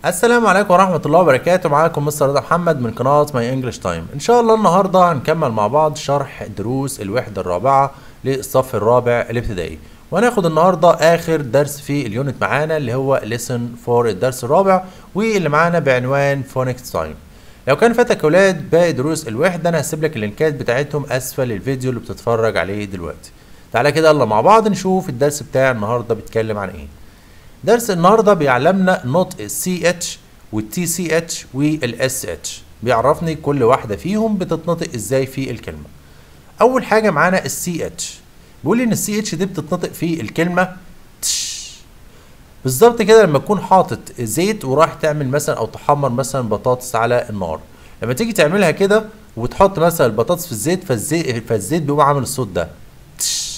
السلام عليكم ورحمة الله وبركاته معاكم مستر رضا محمد من قناة ماي انجلش تايم ان شاء الله النهاردة هنكمل مع بعض شرح دروس الوحدة الرابعة للصف الرابع الابتدائي وهناخد النهاردة اخر درس في اليونت معانا اللي هو lesson 4 الدرس الرابع واللي معانا بعنوان phonics time لو كان فاتك اولاد باقي دروس الوحدة انا هسيب لك اللينكات بتاعتهم اسفل الفيديو اللي بتتفرج عليه دلوقتي تعالى كده يلا مع بعض نشوف الدرس بتاع النهاردة بيتكلم عن ايه درس النهارده بيعلمنا نطق السي اتش والتي سي اتش والاس اتش بيعرفني كل واحده فيهم بتتنطق ازاي في الكلمه اول حاجه معانا السي اتش بيقول لي ان السي اتش دي بتتنطق في الكلمه تش بالظبط كده لما تكون حاطط زيت وراح تعمل مثلا او تحمر مثلا بطاطس على النار لما تيجي تعملها كده وتحط مثلا البطاطس في الزيت فالزيت فالزيت بيقوم عامل الصوت ده تش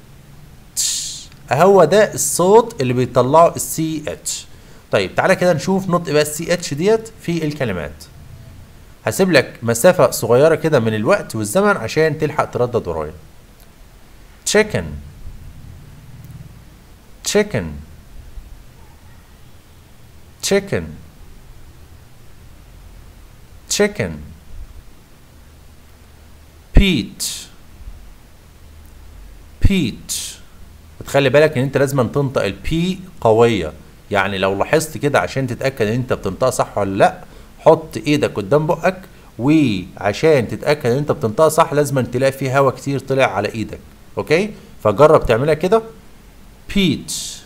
هو ده الصوت اللي بيطلعه السي اتش طيب تعالى كده نشوف نطق بقى السي اتش ديت في الكلمات هسيب لك مسافة صغيرة كده من الوقت والزمن عشان تلحق تردد ورايا chicken chicken chicken chicken peach peach وتخلي بالك ان انت لازم تنطق البي قويه يعني لو لاحظت كده عشان تتاكد ان انت بتنطقها صح ولا لا حط ايدك قدام بقك وعشان تتاكد ان انت بتنطقها صح لازم تلاقي فيه هواء كتير طلع على ايدك اوكي فجرب تعملها كده بيتش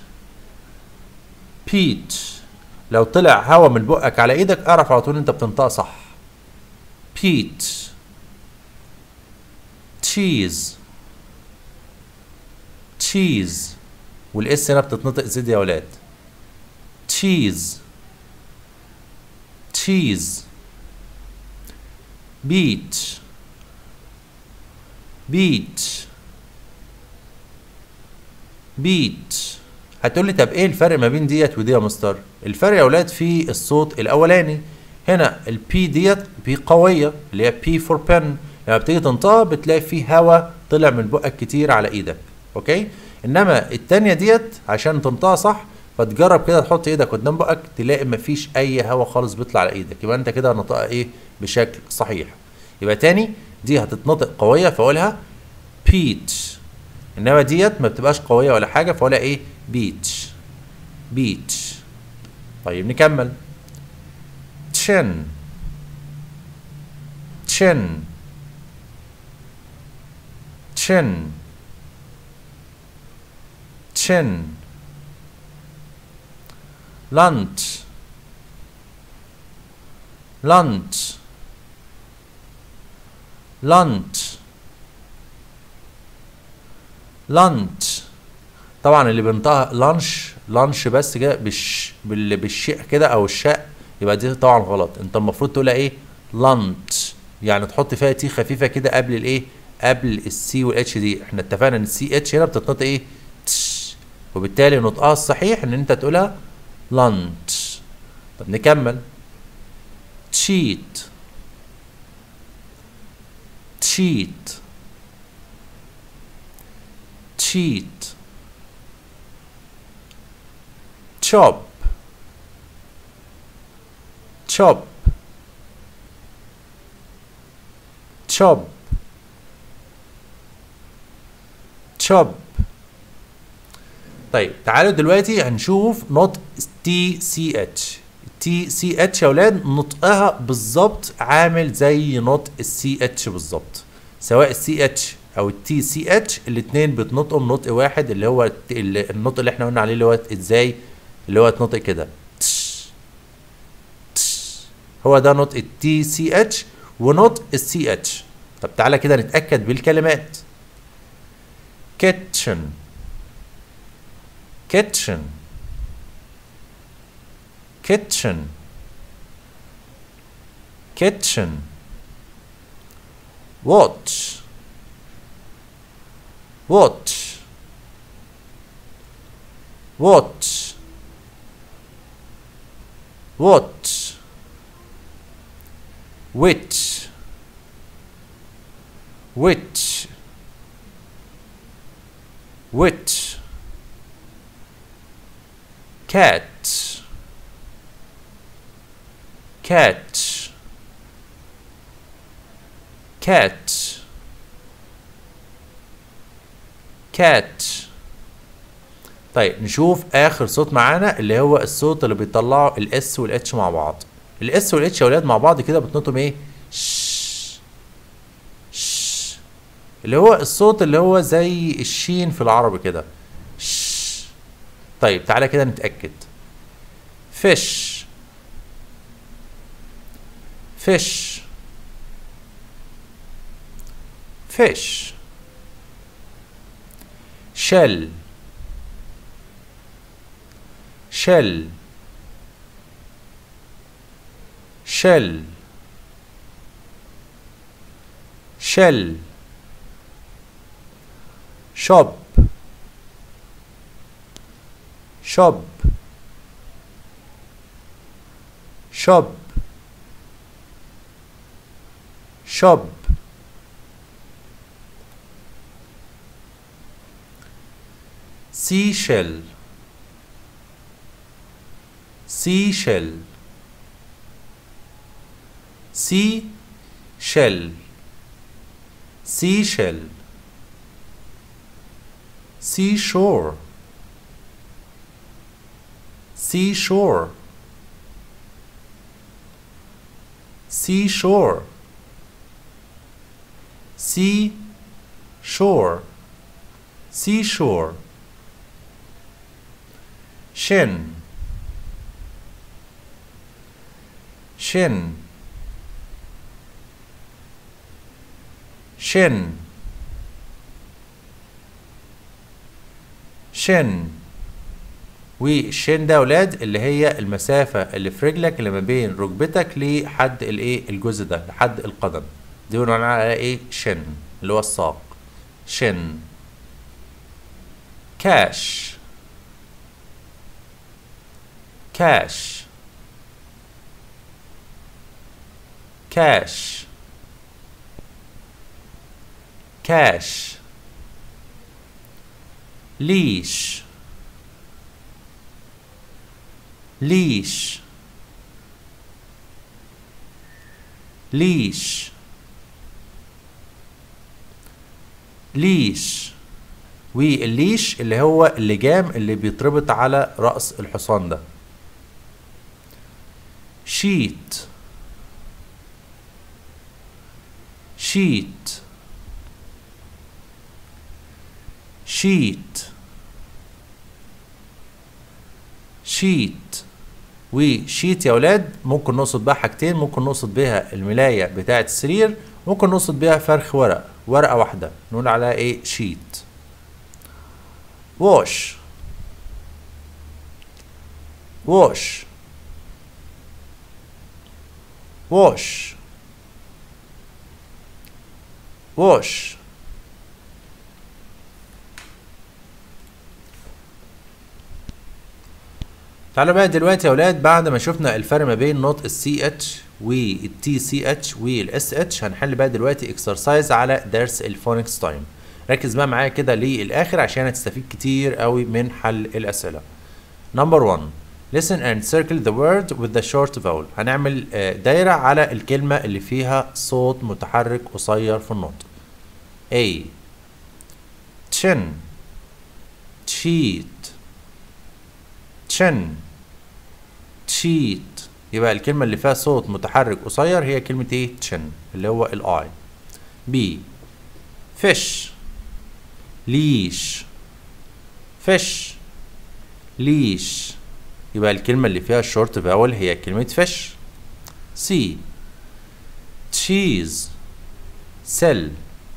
بيتش لو طلع هواء من بقك على ايدك اعرف على طول ان انت بتنطقها صح بيتش تشيز تشيز والاس هنا بتتنطق زد يا ولاد تشيز تشيز بيتش بيتش بيتش هتقول لي طب ايه الفرق ما بين ديت ودي يا مستر الفرق يا ولاد في الصوت الاولاني هنا البي ديت بي قويه اللي هي بي فور بن لما بتيجي تنطقها بتلاقي فيه هواء طلع من بقك كتير على ايدك اوكي انما التانية ديت عشان تنطقها صح فتجرب كده تحط ايدك قدام بقك تلاقي مفيش اي هوا خالص بيطلع على ايدك يبقى انت كده نطقها ايه بشكل صحيح يبقى تاني دي هتتنطق قوية فاقولها بيتش انما ديت ما بتبقاش قوية ولا حاجة فاقولها ايه بيتش بيتش طيب نكمل تشن تشن تشن chin lunch lunch lunch lunch طبعا اللي بينطقها لانش لانش بس كده بالش بال... بالشيء كده او الشاء يبقى دي طبعا غلط انت المفروض تقولها ايه لانش يعني تحط فيها تي خفيفه كده قبل الايه قبل السي والاتش دي احنا اتفقنا ان السي اتش هنا بتتنطق ايه تش وبالتالي نطقها الصحيح ان انت تقولها لانش طب نكمل تشيت تشيت تشيت chop chop chop chop طيب تعالوا دلوقتي هنشوف نطق تي سي اتش تي سي اتش يا اولاد نطقها بالظبط عامل زي نطق السي اتش بالظبط سواء السي اتش او التي سي اتش الاثنين بيتنطقوا نطق واحد اللي هو النطق اللي احنا قلنا عليه اللي هو ازاي اللي هو اتنطق كده هو ده نطق التي سي اتش ونطق السي اتش طب تعالى كده نتاكد بالكلمات kitchen kitchen kitchen kitchen watch watch watch watch which which which cat catch catch catch طيب نشوف اخر صوت معانا اللي هو الصوت اللي بيطلعه الاس والاتش مع بعض الاس والاتش يا ولاد مع بعض كده بتنطهم ايه ش ش اللي هو الصوت اللي هو زي الشين في العربي كده ش طيب تعالى كده نتاكد fish fish fish shell shell shell shell shop shop shop shop seashell seashell sea shell seashell seashore seashore seashore sea shore seashore shin shin shin shin والشين ده يا ولاد اللي هي المسافة اللي في رجلك اللي ما بين ركبتك لحد الايه الجزء ده لحد القدم دي بنقول عليها ايه شن اللي هو الساق شن كاش كاش كاش كاش ليش ليش ليش ليش والليش اللي هو اللجام اللي بيتربط على رأس الحصان ده شيت شيت شيت شيت وشيت يا ولاد ممكن نقصد بها حاجتين ممكن نقصد بيها الملاية بتاعة السرير ممكن نقصد بيها فرخ ورق ورقة واحدة نقول عليها ايه شيت wash wash wash wash تعالوا بقى دلوقتي يا ولاد بعد ما شفنا الفرق ما بين نطق السي اتش والتي سي اتش والاس اتش هنحل بقى دلوقتي اكسرسايز على درس الفونكس تايم ركز بقى معايا كده للاخر عشان هتستفيد كتير قوي من حل الاسئله نمبر 1 listen and circle the word with the short vowel هنعمل دايره على الكلمه اللي فيها صوت متحرك قصير في النطق A chin cheat chin cheat يبقى الكلمة اللي فيها صوت متحرك قصير هي كلمة ايه chin اللي هو الاي B fish leash fish leash يبقى الكلمة اللي فيها short vowel هي كلمة fish C cheese sell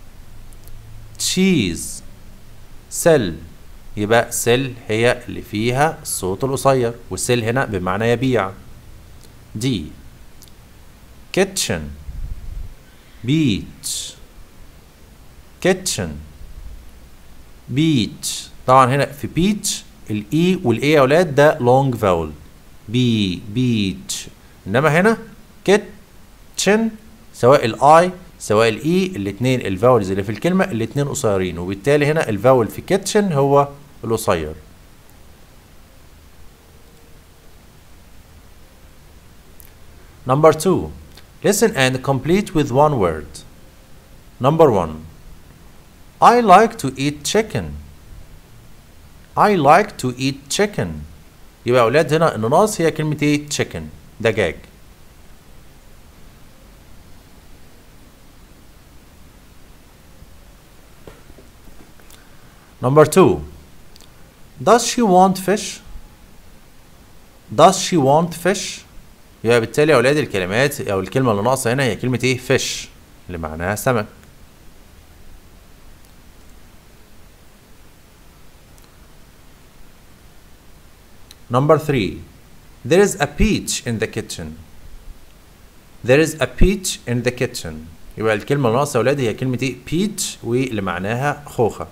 cheese sell يبقى سل هي اللي فيها الصوت القصير والسل هنا بمعنى يبيع دي kitchen beach kitchen beach طبعا هنا في beach الاي والاي يا ولاد ده long vowel بي beach انما هنا kitchen سواء الاي سواء الاي الاثنين الفاولز اللي في الكلمه الاثنين قصيرين وبالتالي هنا الفاول في كيتشن هو القصير Number two, listen and complete with one word. Number one, I like to eat chicken. I like to eat chicken. يبقى يا أولاد هنا الناقص هي كلمة إيه؟ chicken دجاج. Number two, does she want fish? Does she want fish؟ يبقى بالتالي يا أولاد الكلمات أو الكلمة اللي ناقصة هنا هي كلمة إيه؟ fish اللي معناها سمك. Number three, there is a peach in the kitchen. There is a peach in the kitchen. يبقى الكلمة اللي ناقصة يا أولاد هي كلمة إيه؟ peach واللي معناها خوخة.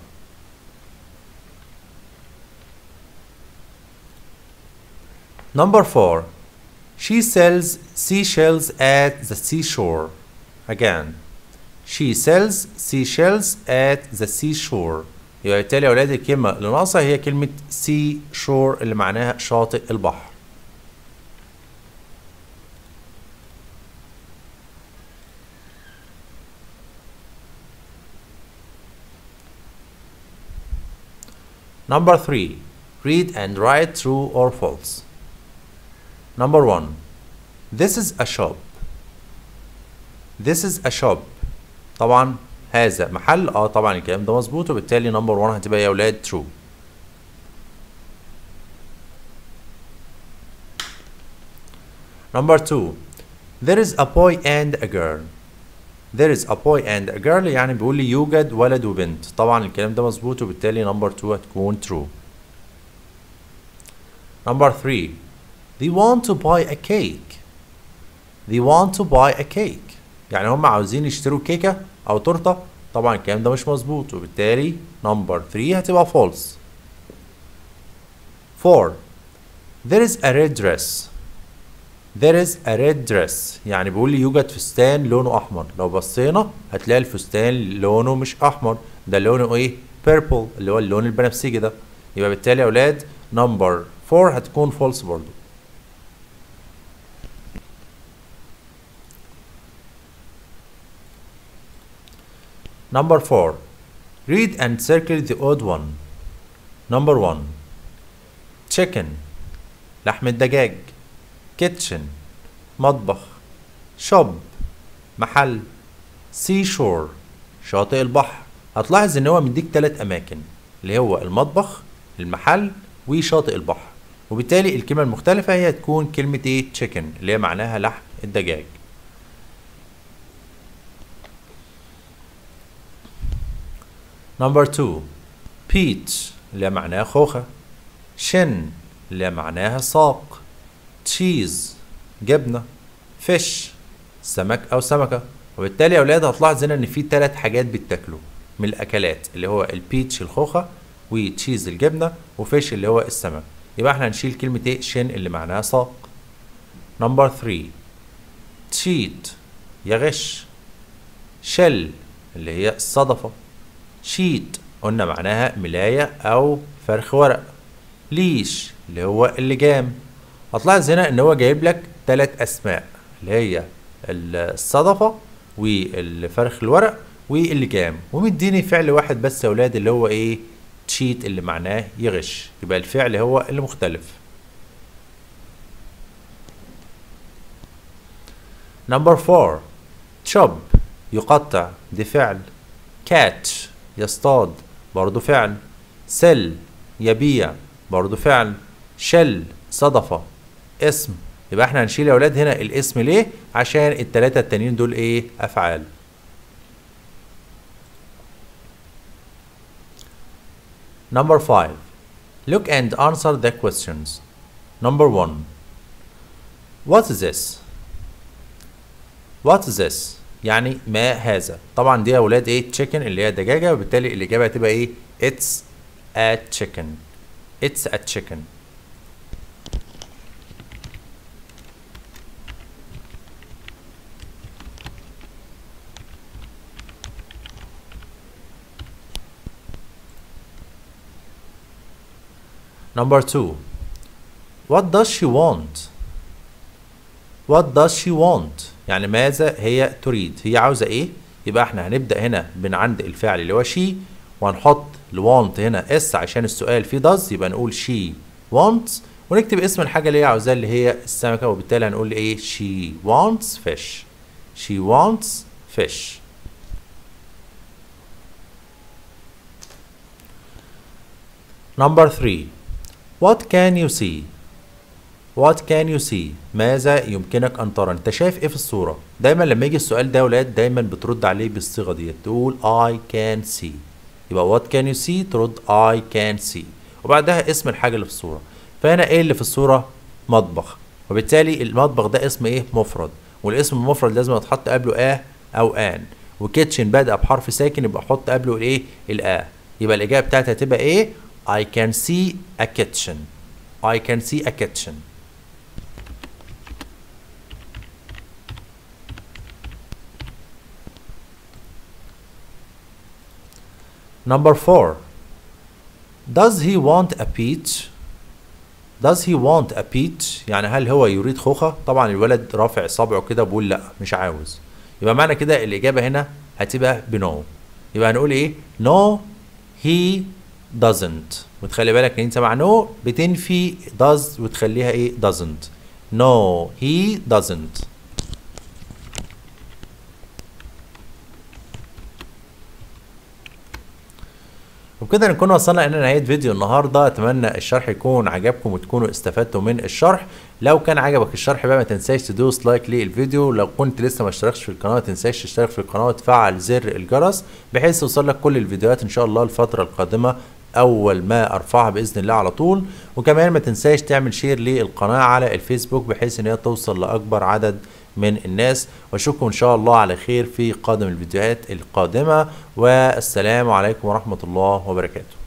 Number four, she sells seashells at the seashore. Again, she sells seashells at the seashore. يبقى بالتالي يا أولاد الكلمة اللي ناقصة هي كلمة sea shore اللي معناها شاطئ البحر. Number three, read and write true or false. Number one, this is a shop. This is a shop. طبعا هذا محل اه طبعا الكلام ده مظبوط وبالتالي نمبر 1 هتبقى يا اولاد true. Number 2 There is a boy and a girl. There is a boy and a girl يعني بيقول لي يوجد ولد وبنت. طبعا الكلام ده مظبوط وبالتالي نمبر 2 هتكون true. Number 3 They want to buy a cake. They want to buy a cake. يعني هم عاوزين يشتروا كيكة أو تورتة. طبعا الكلام ده مش مظبوط وبالتالي نمبر 3 هتبقى false. 4 There is a red dress. There is a red dress يعني بيقول لي يوجد فستان لونه أحمر لو بصينا هتلاقي الفستان لونه مش أحمر ده لونه إيه purple اللي هو اللون البنفسجي ده يبقى بالتالي يا أولاد نمبر 4 هتكون false برضو Number 4 Read and circle the odd one Number 1 Chicken لحم الدجاج kitchen مطبخ shop محل seashore شاطئ البحر هتلاحظ ان هو مديك ثلاث اماكن اللي هو المطبخ المحل وشاطئ البحر وبالتالي الكلمة المختلفة هي تكون كلمة ايه chicken اللي هي معناها لحم الدجاج Number 2 peach اللي هي معناها خوخة shin اللي هي معناها ساق تشيز جبنة فيش سمك أو سمكة وبالتالي يا أولاد هتلاحظ هنا إن في تلات حاجات بيتاكلوا من الأكلات اللي هو البيتش الخوخة وتشيز الجبنة وفيش اللي هو السمك يبقى احنا هنشيل كلمة ايه شن اللي معناها ساق نمبر 3 تشيت يغش شل اللي هي الصدفة شيت قلنا معناها ملاية أو فرخ ورق ليش اللي هو اللجام هتلاحظ هنا ان هو جايب لك ثلاث اسماء اللي هي الصدفه والفرخ الورق واللجام ومديني فعل واحد بس يا اولاد اللي هو ايه تشيت اللي معناه يغش يبقى الفعل هو اللي مختلف نمبر 4 chop يقطع دي فعل catch يصطاد برضو فعل sell يبيع برضو فعل shell صدفة اسم يبقى احنا هنشيل يا اولاد هنا الاسم ليه عشان التلاتة التانيين دول ايه افعال Number 5 Look and answer the questions Number 1 What is this? What is this? يعني ما هذا طبعا دي يا اولاد ايه chicken اللي هي دجاجة وبالتالي الاجابة هتبقى ايه It's a chicken It's a chicken Number two, what does she want? what does she want يعني ماذا هي تريد هي عاوزة ايه يبقى احنا هنبدأ هنا من عند الفعل اللي هو she وهنحط ال want هنا اس عشان السؤال فيه does يبقى نقول she wants ونكتب اسم الحاجة اللي هي عاوزاها اللي هي السمكة وبالتالي هنقول ايه she wants fish she wants fish Number 3 What can you see? What can you see? ماذا يمكنك أن ترى؟ أنت شايف إيه في الصورة؟ دايما لما يجي السؤال ده يا ولاد دايما بترد عليه بالصيغة دي تقول I can see يبقى what can you see ترد I can see وبعدها اسم الحاجة اللي في الصورة فهنا إيه اللي في الصورة؟ مطبخ وبالتالي المطبخ ده اسم إيه؟ مفرد والاسم المفرد لازم يتحط قبله آه أو آن وكيتشن بادئة بحرف ساكن يبقى أحط قبله الإيه؟ الآ يبقى الإجابة بتاعتها هتبقى إيه؟ I can see a kitchen. I can see a kitchen. Number four. Does he want a peach? Does he want a peach؟ يعني هل هو يريد خوخة؟ طبعا الولد رافع صبعه كده بيقول لا مش عاوز. يبقى معنى كده الإجابة هنا هتبقى بنو. يبقى هنقول إيه؟ No he doesn't وتخلي بالك ان انت مع no بتنفي does وتخليها ايه doesn't no he doesn't وبكده نكون وصلنا الى نهايه فيديو النهارده اتمنى الشرح يكون عجبكم وتكونوا استفدتوا من الشرح لو كان عجبك الشرح بقى ما تنساش تدوس لايك للفيديو لو كنت لسه ما اشتركتش في القناه ما تنساش تشترك في القناه وتفعل زر الجرس بحيث توصل لك كل الفيديوهات ان شاء الله الفتره القادمه اول ما ارفعها باذن الله على طول وكمان ما تنساش تعمل شير للقناه على الفيسبوك بحيث ان هي توصل لاكبر عدد من الناس واشوفكم ان شاء الله على خير في قادم الفيديوهات القادمه والسلام عليكم ورحمه الله وبركاته